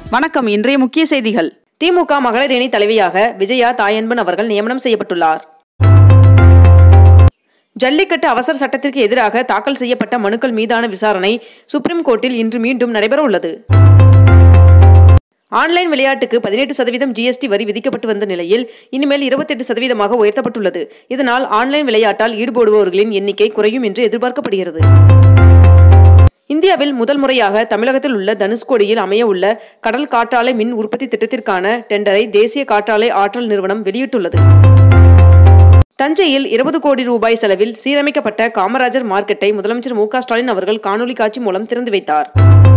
வணக்கம் இன்றைய முக்கிய செய்திகள் திமுக மகளிர் அணி தலைவியாக விஜயா தாயன்பன் அவர்கள் நியமனம் செய்யப்பட்டுள்ளார் ஜல்லிக்கட்டு அவசர சட்டத்திற்கு எதிராக தாக்கல் செய்யப்பட்ட மனுக்கள் மீதான விசாரணை சுப்ரீம் கோர்ட்டில் இன்று மீண்டும் நடைபெற உள்ளது ஆன்லைன் விளையாட்டுக்கு பதினெட்டு சதவீதம் ஜிஎஸ்டி வரி விதிக்கப்பட்டு வந்த நிலையில் இனிமேல் இருபத்தெட்டு சதவீதமாக உயர்த்தப்பட்டுள்ளது இதனால் ஆன்லைன் விளையாட்டால் ஈடுபடுபவர்களின் எண்ணிக்கை குறையும் என்று எதிர்பார்க்கப்படுகிறது இந்தியாவில் முதல் முறையாக தமிழகத்தில் உள்ள தனுஷ்கோடியில் அமைய உள்ள கடல் காற்றாலை மின் உற்பத்தி திட்டத்திற்கான டெண்டரை தேசிய காற்றாலை ஆற்றல் நிறுவனம் வெளியிட்டுள்ளது தஞ்சையில் இருபது கோடி ரூபாய் செலவில் சீரமைக்கப்பட்ட காமராஜர் மார்க்கெட்டை முதலமைச்சர் மு க ஸ்டாலின் அவர்கள் காணொலி காட்சி மூலம் திறந்து வைத்தார்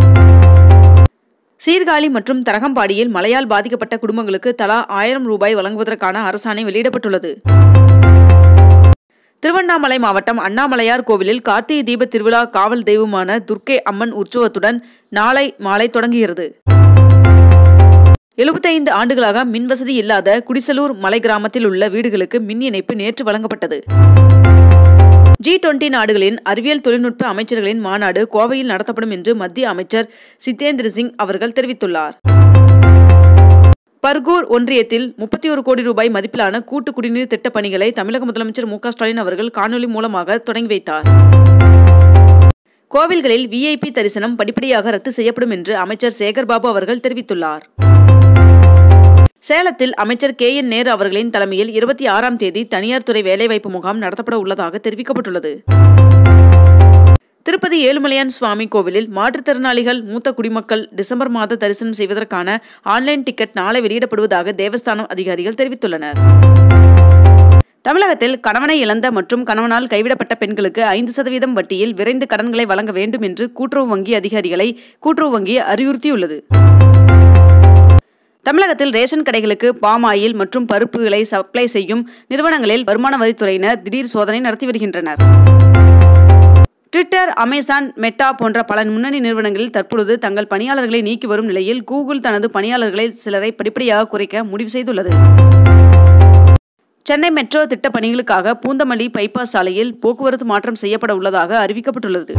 சீர்காழி மற்றும் தரகம்பாடியில் மழையால் பாதிக்கப்பட்ட குடும்பங்களுக்கு தலா ஆயிரம் ரூபாய் வழங்குவதற்கான அரசாணை வெளியிடப்பட்டுள்ளது திருவண்ணாமலை மாவட்டம் அண்ணாமலையார் கோவிலில் கார்த்திகை தீப திருவிழா காவல் தெய்வமான துர்க்கை அம்மன் உற்சவத்துடன் நாளை மாலை தொடங்குகிறது எழுபத்தைந்து ஆண்டுகளாக மின் வசதி இல்லாத குடிசலூர் மலை கிராமத்தில் உள்ள வீடுகளுக்கு மின் இணைப்பு நேற்று வழங்கப்பட்டது ஜி டுவெண்டி நாடுகளின் அறிவியல் தொழில்நுட்ப அமைச்சர்களின் மாநாடு கோவையில் நடத்தப்படும் என்று மத்திய அமைச்சர் சித்தேந்திர சிங் அவர்கள் தெரிவித்துள்ளார் பர்கூர் ஒன்றியத்தில் முப்பத்தி ஒரு கோடி ரூபாய் மதிப்பிலான கூட்டு குடிநீர் திட்டப் பணிகளை தமிழக முதலமைச்சர் மு க ஸ்டாலின் அவர்கள் காணொலி மூலமாக தொடங்கி வைத்தார் கோவில்களில் விஐபி தரிசனம் படிப்படியாக ரத்து செய்யப்படும் என்று அமைச்சர் சேகர்பாபு அவர்கள் தெரிவித்துள்ளார் சேலத்தில் அமைச்சர் கே என் நேரு அவர்களின் தலைமையில் இருபத்தி ஆறாம் தேதி தனியார் துறை வேலைவாய்ப்பு முகாம் நடத்தப்பட உள்ளதாக தெரிவிக்கப்பட்டுள்ளது திருப்பதி ஏழுமலையான் சுவாமி கோவிலில் மாற்றுத்திறனாளிகள் மூத்த குடிமக்கள் டிசம்பர் மாத தரிசனம் செய்வதற்கான ஆன்லைன் டிக்கெட் நாளை வெளியிடப்படுவதாக தேவஸ்தானம் அதிகாரிகள் தெரிவித்துள்ளனர் தமிழகத்தில் கணவனை இழந்த மற்றும் கணவனால் கைவிடப்பட்ட பெண்களுக்கு ஐந்து சதவீதம் வட்டியில் விரைந்து கடன்களை வழங்க வேண்டும் என்று கூட்டுறவு வங்கி அதிகாரிகளை கூட்டுறவு வங்கி அறிவுறுத்தியுள்ளது தமிழகத்தில் ரேஷன் கடைகளுக்கு பாம் ஆயில் மற்றும் பருப்புகளை சப்ளை செய்யும் நிறுவனங்களில் வருமான வரித்துறையினர் திடீர் சோதனை நடத்தி வருகின்றனர் ட்விட்டர் அமேசான் மெட்டா போன்ற பல முன்னணி நிறுவனங்களில் தற்பொழுது தங்கள் பணியாளர்களை நீக்கி வரும் நிலையில் கூகுள் தனது பணியாளர்களை சிலரை படிப்படியாக குறைக்க முடிவு செய்துள்ளது சென்னை மெட்ரோ திட்ட பணிகளுக்காக பூந்தமல்லி பைபாஸ் சாலையில் போக்குவரத்து மாற்றம் செய்யப்பட உள்ளதாக அறிவிக்கப்பட்டுள்ளது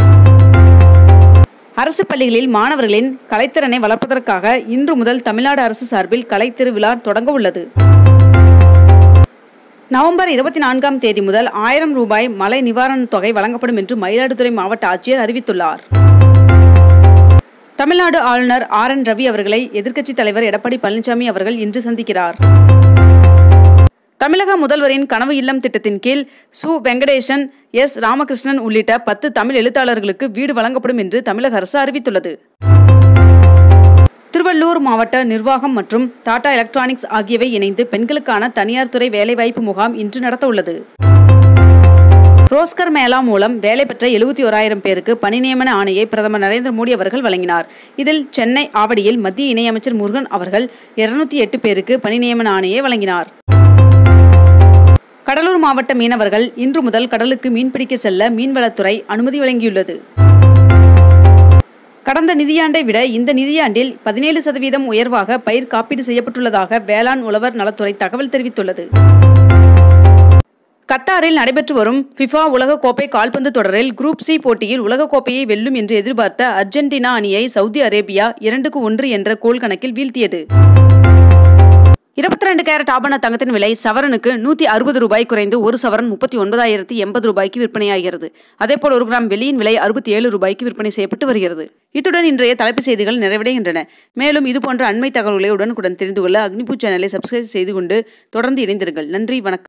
அரசு பள்ளிகளில் மாணவர்களின் கலைத்திறனை வளர்ப்பதற்காக இன்று முதல் தமிழ்நாடு அரசு சார்பில் கலைத்திருவிழா தொடங்க உள்ளது நவம்பர் இருபத்தி நான்காம் தேதி முதல் ஆயிரம் ரூபாய் மழை நிவாரணத் தொகை வழங்கப்படும் என்று மயிலாடுதுறை மாவட்ட ஆட்சியர் அறிவித்துள்ளார் தமிழ்நாடு ஆளுநர் ஆர் என் ரவி அவர்களை எதிர்க்கட்சித் தலைவர் எடப்பாடி பழனிசாமி அவர்கள் இன்று சந்திக்கிறார் தமிழக முதல்வரின் கனவு இல்லம் திட்டத்தின் கீழ் சு வெங்கடேசன் எஸ் ராமகிருஷ்ணன் உள்ளிட்ட பத்து தமிழ் எழுத்தாளர்களுக்கு வீடு வழங்கப்படும் என்று தமிழக அரசு அறிவித்துள்ளது திருவள்ளூர் மாவட்ட நிர்வாகம் மற்றும் டாடா எலக்ட்ரானிக்ஸ் ஆகியவை இணைந்து பெண்களுக்கான தனியார் துறை வேலைவாய்ப்பு முகாம் இன்று நடத்த உள்ளது ரோஸ்கர் மேளா மூலம் வேலை பெற்ற எழுபத்தி ஓராயிரம் பேருக்கு பணி நியமன ஆணையை பிரதமர் நரேந்திர மோடி அவர்கள் வழங்கினார் இதில் சென்னை ஆவடியில் மத்திய இணையமைச்சர் முருகன் அவர்கள் இருநூத்தி எட்டு பேருக்கு பணி நியமன ஆணையை வழங்கினார் கடலூர் மாவட்ட மீனவர்கள் இன்று முதல் கடலுக்கு மீன்பிடிக்க செல்ல மீன்வளத்துறை அனுமதி வழங்கியுள்ளது கடந்த நிதியாண்டை விட இந்த நிதியாண்டில் பதினேழு சதவீதம் உயர்வாக பயிர் காப்பீடு செய்யப்பட்டுள்ளதாக வேளாண் உழவர் நலத்துறை தகவல் தெரிவித்துள்ளது கத்தாரில் நடைபெற்று வரும் ஃபிஃபா உலகக்கோப்பை கால்பந்து தொடரில் குரூப் சி போட்டியில் உலகக்கோப்பையை வெல்லும் என்று எதிர்பார்த்த அர்ஜென்டினா அணியை சவுதி அரேபியா இரண்டுக்கு ஒன்று என்ற கோல் கணக்கில் வீழ்த்தியது இருபத்தி ரெண்டு கேரட் ஆபண தங்கத்தின் விலை சவரனுக்கு நூற்றி அறுபது ரூபாய் குறைந்து ஒரு சவரன் முப்பத்தி ஒன்பதாயிரத்தி எண்பது ரூபாய்க்கு விற்பனையாகிறது அதேபோல் ஒரு கிராம் வெள்ளியின் விலை அறுபத்தி ஏழு ரூபாய்க்கு விற்பனை செய்யப்பட்டு வருகிறது இத்துடன் இன்றைய தலைப்புச் செய்திகள் நிறைவடைகின்றன மேலும் இதுபோன்ற அண்மை தகவல்களை உடனுக்குடன் தெரிந்து கொள்ள அக்னிபூ சேனலை சப்ஸ்கிரைப் செய்து கொண்டு தொடர்ந்து இணைந்திருங்கள் நன்றி வணக்கம்